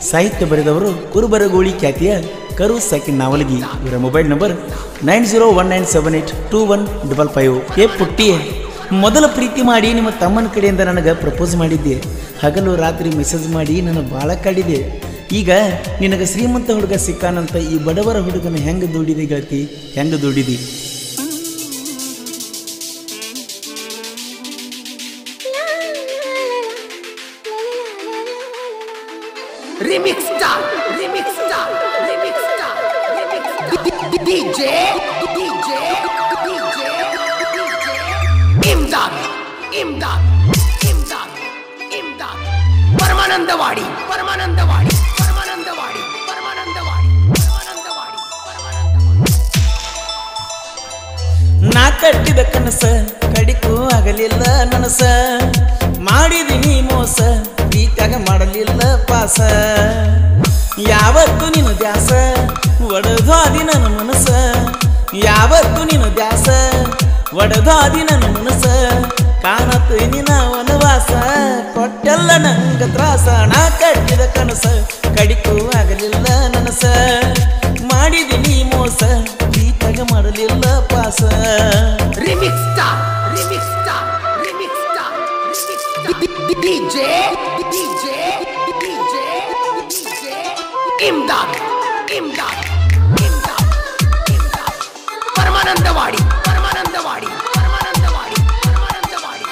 ಸಾಹಿತ್ಯ ಬರೆದವರು ಕುರುಬರಗೋಳಿ ಖ್ಯಾತಿಯ ಕರು ಸಾಕಿನ್ ನಾವಲಗಿ ಇವರ mobile number nine zero one nine seven eight two one double five ಏ ಪುಟ್ಟಿ ಮೊದಲ ಪ್ರೀತಿ ಮಾಡಿ ನಿಮ್ಮ ತಮ್ಮನ ಕಡೆಯಿಂದ ನನಗೆ ಪ್ರಪೋಸ್ ಮಾಡಿದ್ದೆ ಹಗಲು ರಾತ್ರಿ ಮೆಸೇಜ್ ಮಾಡಿ ನಾನು ಭಾಳ ಕಾಡಿದೆ ಈಗ ನಿನಗೆ ಶ್ರೀಮಂತ ಹುಡುಗ ಸಿಕ್ಕಾನಂತ ಈ ಬಡವರ ಹುಡುಗನ ಹೆಂಗೆ ದುಡಿದೆ ಗೆಳತಿ ಹೆಂಗೆ ದುಡಿದಿ Remix star, remix star, remix star, remix star. DJ, DJ, DJ, DJ. Imdad, Imdad, Imdad, Imdad. Paramanandavadi Paramanandavadi Paramanandavadi Paramanandavadi Paramanandavadi Paramanandawadi ನಾ ಕಟ್ಟಿದ ಕನಸ ಕಡಿಕು ಆಗಲಿಲ್ಲ ನನಸ ಮಾಡಿದಿನಿ ಮೋಸ ಪ್ರೀತ್ಯಾಗ ಮಾಡಲಿಲ್ಲ ಪಾಸ ಯಾವತ್ತು ನಿನ್ನ ದ್ಯಾಸ ಒಡದಾದಿ ನನ್ನ ಮನಸ ಯಾವತ್ತು ನಿನ್ನ ದ್ಯಾಸ ಒಡದಾದಿ ನನ್ನ ಮನಸ ಕಾಣತ್ತು ನಿನ್ನ ವನವಾಸ ಕೊಟ್ಟೆಲ್ಲ ನಂಗ ತ್ರಾಸ ನಾ ಕಟ್ಟಿದ ಕನಸ ಕಡಿಕು ಆಗಲಿಲ್ಲ ನನಸ ಮಾಡಿದಿನಿ ಮೋಸ ಪ್ರೀತ್ಯಾಗ ಮಾಡಲಿಲ್ಲ ಪಾಸ Remix star, remix star, remix star, remix star. DJ, DJ, DJ, DJ. Imdad, Imdad, Imdad, Imdad. Paramanandavadi Paramanandavadi Paramanandavadi Paramanandavadi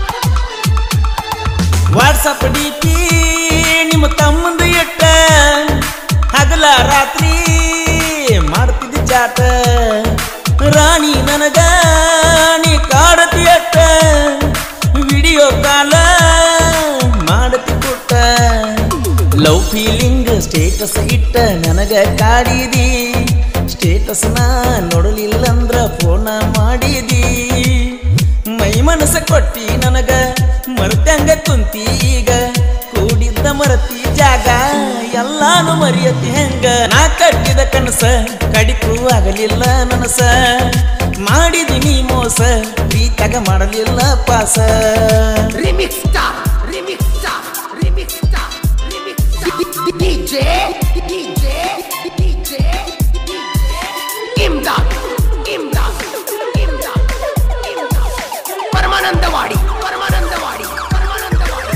WhatsApp D P ನಿಮ್ಮ ತಮ್ಮಂದು ಎಟ್ಟ ಹಗಲ ರಾತ್ರಿ ಮಾಡ್ತಿದ್ದ ಚಾಟ ರಾಣಿ ನನಗ ನೀ ಕಾಡತಿ ಅಟ್ಟ ವಿಡಿಯೋ ಕಾಲ ಮಾಡತಿ ಕೊಟ್ಟ ಲವ್ ಫೀಲಿಂಗ್ ಸ್ಟೇಟಸ್ ಇಟ್ಟ ನನಗ ಕಾಡಿದಿ ಸ್ಟೇಟಸ್ ನಾ ನೋಡಲಿಲ್ಲಂದ್ರ ಫೋನ ಮಾಡಿದಿ ಮೈ ಮನಸ್ಸ ಕೊಟ್ಟಿ ನನಗ ಮರ್ತಂಗ ಕುಂತಿ ಈಗ ಕೂಡಿದ್ದ ಮರತಿ ಜಾಗ ಎಲ್ಲಾನು ಮರಿಯತಿ ಹೆಂಗ ನಾ ಕಟ್ಟಿದ ಕನಸ ಕಡಿಕು ಆಗಲಿಲ್ಲ ನನಸ ಮಾಡಿದಿನಿ ಮೋಸ ಪ್ರೀತ್ಯಾಗ ಮಾಡಲಿಲ್ಲ ಪಾಸ Remix star, remix star, remix star, remix star. DJ, DJ, DJ, DJ. Imdad, Imdad, Imdad, Imdad. Paramanandavadi Paramanandavadi Paramanandawadi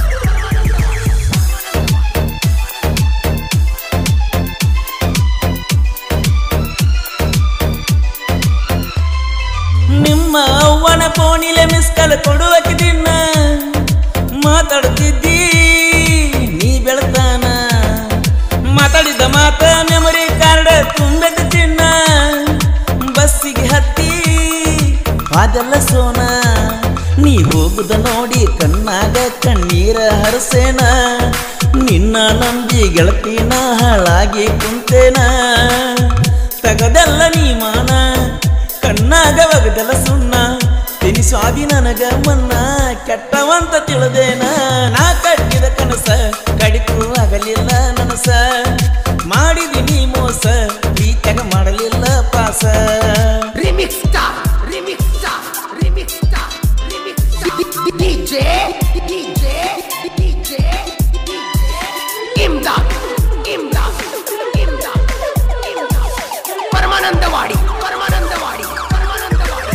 ನಿಮ್ಮ ಅವ್ವನ ಫೋನಿಲೆ ಮಿಸ್ ಕಾಲ್ ಕೊಡುವಕ್ಕೆ ದಿನ ಮಾತಾಡ್ತಿದ್ದಿ ನೀ ಬೆಳತಾನ ಮಾತಾಡಿದ ಮಾತ ಮೆಮೊರಿ ಕಾರ್ಡ್ ತುಂಬೆದ ಚಿನ್ನ ಬಸ್ಸಿಗೆ ಹತ್ತಿ ಅದೆಲ್ಲ ಸೋನ ನೀ ಹೋಗುದ ನೋಡಿ ಕಣ್ಣಾಗ ಕಣ್ಣೀರ ಹರಸೇನ ನಿನ್ನ ನಂಬಿ ಗೆಳತಿನ ಹಾಳಾಗಿ ಕುಂತೇನ ತಗದಲ್ಲ ನೀ ಮಾನ ಕಣ್ಣಾಗ ಒಗದಲ ಸುಣ್ಣ ತಿನಿಸ್ವಾದಿ ನನಗ ಮನ್ನ ಕೆಟ್ಟವಂತ ತಿಳಿದೇನ ನಾ ಕಟ್ಟಿದ ಕನಸ ಕಡಿಕು ಆಗಲಿಲ್ಲ ನನಸ ಮಾಡಿದಿನಿ ಮೋಸ ಪ್ರೀತ್ಯಾಗ ಮಾಡಲಿಲ್ಲ ಪಾಸ Remix star, remix star, remix star, remix star. DJ, DJ, DJ, DJ. Imdad, Imdad, Imdad, Imdad. Paramanandavadi Paramanandavadi Paramanandawadi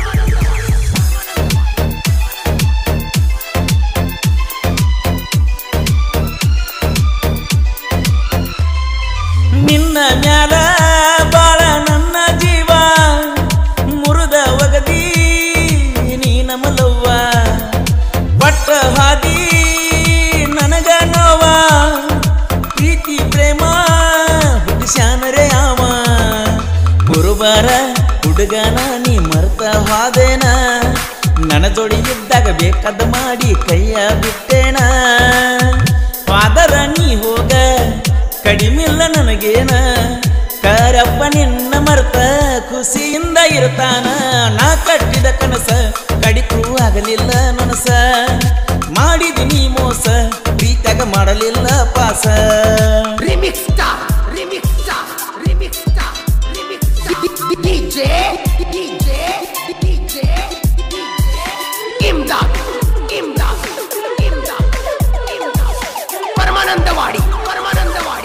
ನಿನ್ನ ಮ್ಯಾಲ ಬಾಳ ನನ್ನ ಜೀವ ಮುರಿದ ಒಗದಿ ನೀ ನಮಲವ್ವ ಪಟ್ಟ ಹಾದಿ ನನಗ ನೋವ ಪ್ರೀತಿ ಪ್ರೇಮ ಹುಟ್ಟಿಸ್ಯಾನರೆ ಅವ ಗುರುವಾರ ಹುಡುಗನ ನೀ ಮರ್ತ ಹಾದೇನ ನನ್ನ ಜೋಡಿ ಇದ್ದಾಗ ಬೇಕಾದ ಮಾಡಿ ಕೈಯ ಬಿಟ್ಟೇನ ಫಾದರ ನೀ ಹೋಗ ಕಡಿಮಿಲ್ಲ ನನಗೇನ ಕರಪ್ಪ ನಿನ್ನ ಮರ್ತ ಖುಷಿಯಿಂದ ಇರ್ತಾನ ನಾ ಕಟ್ಟಿದ ಕನಸ ಕಡಿಕು ಆಗಲಿಲ್ಲ ನನಸ ಮಾಡಿದಿನಿ ಮೋಸ ಪ್ರೀತ್ಯಾಗ ಮಾಡಲಿಲ್ಲ ಪಾಸ Remix star, remix star, remix star, remix star. DJ, DJ, DJ, DJ. Imdad, Imdad, Imdad, Imdad. Paramanandavadi Paramanandawadi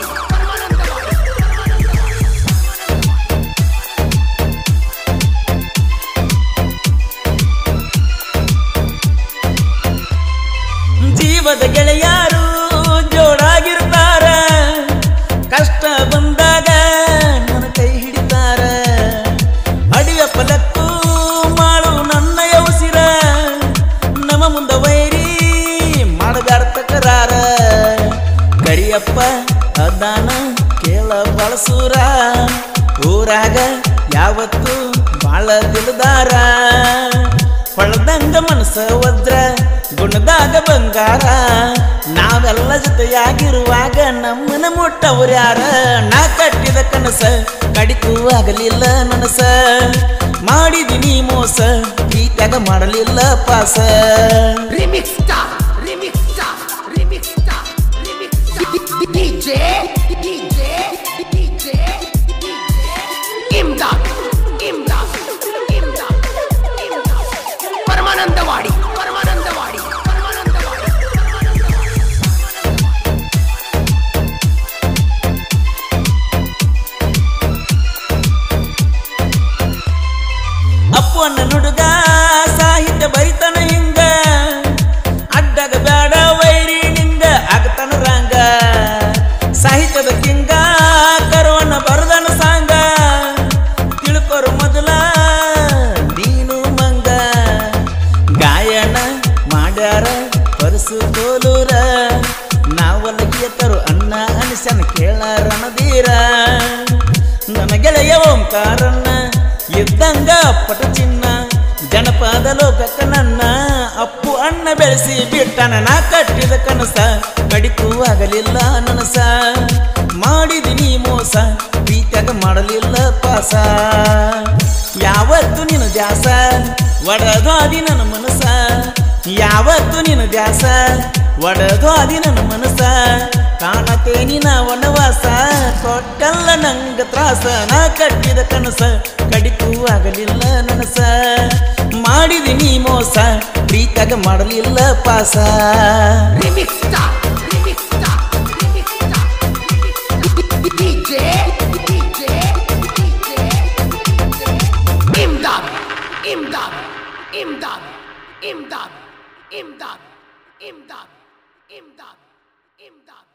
ಯಪ್ಪ ಅದಾನ ಕೇಳ ಬಳಸೂರ ಊರಾಗ ಯಾವತ್ತು ಬಾಳ ದಿಲದಾರ ಹೊಳದಂಗ ಮನಸ್ಸ ವಜ್ರ ಗುಣದಾಗ ಬಂಗಾರ ನಾವೆಲ್ಲ ಜೊತೆಯಾಗಿರುವಾಗ ನಮ್ಮನ ಮುಟ್ಟವ್ರು ಯಾರ ನಾ ಕಟ್ಟಿದ ಕನಸ ಕಡಿಕೂ ಆಗಲಿಲ್ಲ ನನಸ ಮಾಡಿದಿನಿ ಮೋಸ ಪ್ರೀತ್ಯಾಗ ಮಾಡಲಿಲ್ಲ ಪಾಸ Remix star, remix star, remix star, remix star. DJ, DJ, DJ, DJ. Imdad, Imdad, Imdad, Imdad. Paramanandavadi Paramanandavadi Paramanandawadi Appu ಅನ್ನ ನುಡುಗ ಸಾಹಿತ್ಯ ಬರಿತನ ಹಿಂಗ ಅಡ್ಡಗ ಬೇಡ ವೈರಿ ನಿಂಗ ಆಗತನ ರಂಗ ಸಾಹಿತ್ಯದ ಕಿಂಗ ಕರುವನ್ನ ಬರದನ ಸಾಂಗ ತಿಳ್ಕೊರು ಮೊದಲ ನೀನು ಮಂಗ ಗಾಯನ ಮಾಡ್ಯಾರ ಪರಸು ಕೋಲೂರ ನಾವಲಗಿಯತರು ಅನ್ನ ಅನಿಸನ ಕೇಳ ರಣದೀರ ನನ್ನ ಗೆಳೆಯ ಓಂಕಾರನ್ನ ಇದ್ದಂಗ ಪಟ ಚಿನ್ನ ಜನಪದ ಲೋಕಕ್ಕ ನನ್ನ ಅಪ್ಪು ಅಣ್ಣ ಬೆಳೆಸಿ ಬಿಟ್ಟನ ನಾ ಕಟ್ಟಿದ ಕನಸ ಕಡಿಕೂ ಆಗಲಿಲ್ಲ ನನಸ ಮಾಡಿದಿನಿ ಮೋಸ ಪ್ರೀತ್ಯಾಗ ಮಾಡಲಿಲ್ಲ ಪಾಸ ಯಾವತ್ತು ನಿನ್ನ ದ್ಯಾಸ ಒಡದಾದಿ ನನ್ನ ಮನಸ ಯಾವತ್ತು ನಿನ್ನ ದ್ಯಾಸ ಒಡದಾದಿ ನನ್ನ ಮನಸ ಕಾಣತೇನಿ ನಾ ವನವಾಸ ಕೊಟ್ಟಲ್ಲ ನಂಗ ತ್ರಾಸ ನಾ ಕಟ್ಟಿದ ಕನಸ ಕಡಿಕೂ ಆಗಲಿಲ್ಲ ನನಸ ಮಾಡಿದಿನಿ ಮೋಸ ಪ್ರೀತ್ಯಾಗ ಮಾಡಲಿಲ್ಲ ಪಾಸ Remix star, remix star, remix star, remix star. DJ, DJ, DJ, Imdad, Imdad, Imdad, Imdad, Imdad, Imdad, Imdad, Imdad.